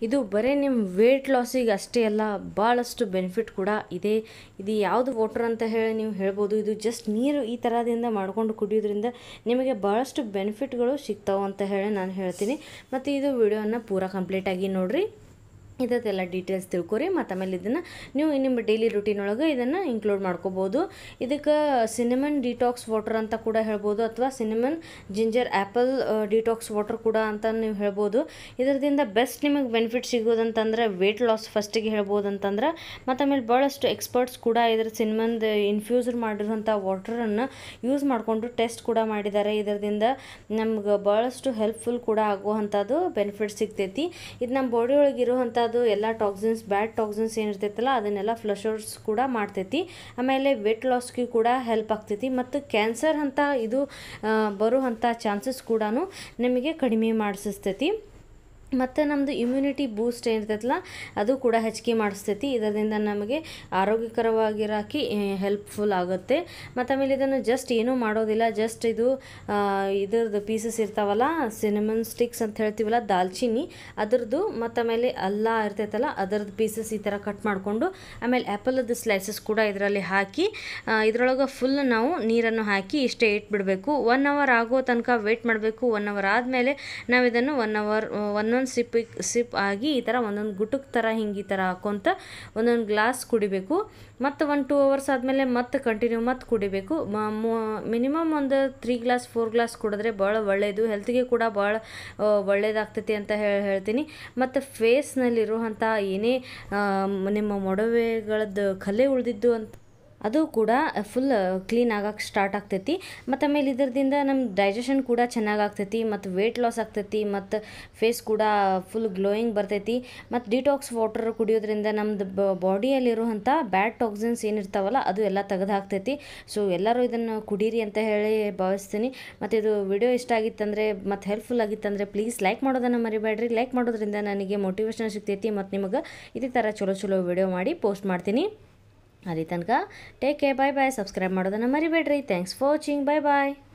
ಇದು ಬರೀ ನಿಮ್ಮ ವೇಟ್ ಲಾಸಿಗೆ ಅಷ್ಟೇ ಅಲ್ಲ ಭಾಳಷ್ಟು ಬೆನಿಫಿಟ್ ಕೂಡ ಇದೆ ಇದು ಯಾವುದು ವಾಟರ್ ಅಂತ ಹೇಳಿ ನೀವು ಹೇಳ್ಬೋದು ಇದು ಜಸ್ಟ್ ನೀರು ಈ ಥರದಿಂದ ಮಾಡ್ಕೊಂಡು ಕುಡಿಯೋದ್ರಿಂದ ನಿಮಗೆ ಭಾಳಷ್ಟು ಬೆನಿಫಿಟ್ಗಳು ಸಿಗ್ತಾವೆ ಅಂತ ಹೇಳಿ ನಾನು ಹೇಳ್ತೀನಿ ಮತ್ತು ಇದು ವಿಡಿಯೋನ ಪೂರಾ ಕಂಪ್ಲೀಟಾಗಿ ನೋಡಿರಿ ಇದತ್ತೆಲ್ಲ ಡೀಟೇಲ್ಸ್ ತಿಳ್ಕೊರಿ ಮತ್ತು ಆಮೇಲೆ ಇದನ್ನು ನೀವು ನಿಮ್ಮ ಡೈಲಿ ರುಟೀನ್ ಒಳಗೆ ಇದನ್ನು ಇನ್ಕ್ಲೂಡ್ ಮಾಡ್ಕೋಬೋದು ಇದಕ್ಕೆ ಸಿನಿಮನ್ ಡಿಟಾಕ್ಸ್ ವಾಟರ್ ಅಂತ ಕೂಡ ಹೇಳ್ಬೋದು ಅಥವಾ cinnamon ginger apple detox water ಕೂಡ ಅಂತ ನೀವು ಹೇಳ್ಬೋದು ಇದರಿಂದ ಬೆಸ್ಟ್ ನಿಮಗೆ ಬೆನಿಫಿಟ್ ಸಿಗೋದಂತಂದ್ರೆ ವೇಟ್ ಲಾಸ್ ಫಸ್ಟಿಗೆ ಹೇಳ್ಬೋದು ಅಂತಂದ್ರೆ ಮತ್ತು ಆಮೇಲೆ ಭಾಳಷ್ಟು ಎಕ್ಸ್ಪರ್ಟ್ಸ್ ಕೂಡ ಇದ್ರ ಸಿನಿಮನ್ದು ಇನ್ಫ್ಯೂಸರ್ ಮಾಡಿರುವಂಥ ವಾಟರನ್ನು ಯೂಸ್ ಮಾಡಿಕೊಂಡು ಟೆಸ್ಟ್ ಕೂಡ ಮಾಡಿದ್ದಾರೆ ಇದರಿಂದ ನಮ್ಗೆ ಭಾಳಷ್ಟು ಹೆಲ್ಪ್ಫುಲ್ ಕೂಡ ಆಗುವಂಥದ್ದು ಬೆನಿಫಿಟ್ ಸಿಗ್ತೈತಿ ಇದು ನಮ್ಮ ಬಾಡಿ ಒಳಗೆ ಇರುವಂಥದ್ದು ಎಲ್ಲ ಟಾಕ್ಸಿನ್ಸ್ ಬ್ಯಾಡ್ ಟಾಕ್ಸಿನ್ಸ್ ಏನಿರ್ತೈತಲ್ಲ ಅದನ್ನೆಲ್ಲ ಫ್ಲಶರ್ಸ್ ಕೂಡ ಮಾಡ್ತೈತಿ ಆಮೇಲೆ ವೆಟ್ ಲಾಸ್ಗೆ ಕೂಡ ಹೆಲ್ಪ್ ಆಗ್ತೈತಿ ಮತ್ತು ಕ್ಯಾನ್ಸರ್ ಅಂತ ಇದು ಆ, ಬರುವಂಥ ಚಾನ್ಸಸ್ ಕೂಡ ನಿಮಗೆ ಕಡಿಮೆ ಮಾಡಿಸ್ತೈತಿ ಮತ್ತು ನಮ್ಮದು ಇಮ್ಯುನಿಟಿ ಬೂಸ್ಟ್ ಏನಿರ್ತೈತಲ್ಲ ಅದು ಕೂಡ ಹೆಚ್ಚಿಗೆ ಮಾಡಿಸ್ತೈತಿ ಇದರಿಂದ ನಮಗೆ ಆರೋಗ್ಯಕರವಾಗಿರೋಕೆ ಹೆಲ್ಪ್ಫುಲ್ ಆಗುತ್ತೆ ಮತ್ತು ಆಮೇಲೆ ಇದನ್ನು ಜಸ್ಟ್ ಏನೂ ಮಾಡೋದಿಲ್ಲ ಜಸ್ಟ್ ಇದು ಆ, ಇದ್ರದ್ದು ಪೀಸಸ್ ಇರ್ತಾವಲ್ಲ ಸಿನಿಮನ್ ಸ್ಟಿಕ್ಸ್ ಅಂತ ಹೇಳ್ತೀವಲ್ಲ ದಾಲ್ಚಿನ್ನಿ ಅದ್ರದ್ದು ಮತ್ತು ಆಮೇಲೆ ಅಲ್ಲ ಇರ್ತೈತಲ್ಲ ಅದರದ್ದು ಪೀಸಸ್ ಈ ಥರ ಕಟ್ ಮಾಡಿಕೊಂಡು ಆಮೇಲೆ ಆ್ಯಪಲದ್ದು ಸ್ಲೈಸಸ್ ಕೂಡ ಇದರಲ್ಲಿ ಹಾಕಿ ಇದರೊಳಗೆ ಫುಲ್ ನಾವು ನೀರನ್ನು ಹಾಕಿ ಇಷ್ಟೇ ಇಟ್ಬಿಡಬೇಕು ಒನ್ ಅವರ್ ಆಗೋ ತನಕ ವೇಟ್ ಮಾಡಬೇಕು ಒನ್ ಅವರ್ ಆದಮೇಲೆ ನಾವು ಇದನ್ನು ಒನ್ ಅವರ್ ಒಂದೊಂದು ಸಿಪ್ ಸಿಪ್ ಆಗಿ ಈ ಥರ ಒಂದೊಂದು ಗುಟುಕ್ ಥರ ಹಿಂಗೆ ಈ ಥರ ಹಾಕ್ಕೊಂತ ಒಂದೊಂದು ಗ್ಲಾಸ್ ಕುಡಿಬೇಕು ಮತ್ತು ಒಂದು ಟೂ ಅವರ್ಸ್ ಆದಮೇಲೆ ಮತ್ತೆ ಕಂಟಿನ್ಯೂ ಮತ್ತೆ ಕುಡಿಬೇಕು ಮಿನಿಮಮ್ ಒಂದು ತ್ರೀ ಗ್ಲಾಸ್ ಫೋರ್ ಗ್ಲಾಸ್ ಕುಡಿದ್ರೆ ಭಾಳ ಒಳ್ಳೆಯದು ಹೆಲ್ತ್ಗೆ ಕೂಡ ಭಾಳ ಒಳ್ಳೇದಾಗ್ತೈತಿ ಅಂತ ಹೇಳಿ ಹೇಳ್ತೀನಿ ಮತ್ತು ಫೇಸ್ನಲ್ಲಿರುವಂಥ ಏನೇ ಆ, ನಿಮ್ಮ ಮೊಡವೆಗಳದ್ದು ಕಲೆ ಉಳಿದಿದ್ದು ಅಂತ ಅದು ಕೂಡ ಫುಲ್ ಕ್ಲೀನ್ ಆಗಕ್ಕೆ ಸ್ಟಾರ್ಟ್ ಆಗ್ತೈತಿ ಮತ್ತು ಆಮೇಲೆ ಇದರದಿಂದ ನಮ್ಮ ಡೈಜೆಷನ್ ಕೂಡ ಚೆನ್ನಾಗಿ ಆಗ್ತೈತಿ ಮತ್ತು ವೇಟ್ ಲಾಸ್ ಆಗ್ತೈತಿ ಮತ್ತು ಫೇಸ್ ಕೂಡ ಫುಲ್ ಗ್ಲೋಯಿಂಗ್ ಬರ್ತೈತಿ ಮತ್ತು ಡಿಟಾಕ್ಸ್ ವಾಟರ್ ಕುಡಿಯೋದ್ರಿಂದ ನಮ್ಮದು ಬಾಡಿಯಲ್ಲಿರುವಂಥ ಬ್ಯಾಡ್ ಟಾಕ್ಸಿನ್ಸ್ ಏನಿರ್ತಾವಲ್ಲ ಅದು ಎಲ್ಲ ತೆಗೆದು ಹಾಕ್ತೈತಿ ಸೊ ಎಲ್ಲರೂ ಇದನ್ನು ಕುಡೀರಿ ಅಂತ ಹೇಳಿ ಭಾವಿಸ್ತೀನಿ ಮತ್ತು ಇದು ವಿಡಿಯೋ ಇಷ್ಟ ಆಗಿತ್ತಂದರೆ ಮತ್ತು ಹೆಲ್ಪ್ಫುಲ್ ಆಗಿತ್ತಂದರೆ ಪ್ಲೀಸ್ ಲೈಕ್ ಮಾಡೋದನ್ನು ಮರಿಬೇಡ್ರಿ ಲೈಕ್ ಮಾಡೋದ್ರಿಂದ ನನಗೆ ಮೋಟಿವೇಶನ್ ಸಿಗ್ತೈತಿ ಮತ್ತು ನಿಮಗೆ ಇದೇ ಥರ ಚಲೋ ಚಲೋ ವಿಡಿಯೋ ಮಾಡಿ ಪೋಸ್ಟ್ ಮಾಡ್ತೀನಿ ಅಲ್ಲಿ ತನಕ take care bye bye subscribe ಮಾಡೋದನ್ನು ಮರಿಬೇಡ್ರಿ thanks for watching bye bye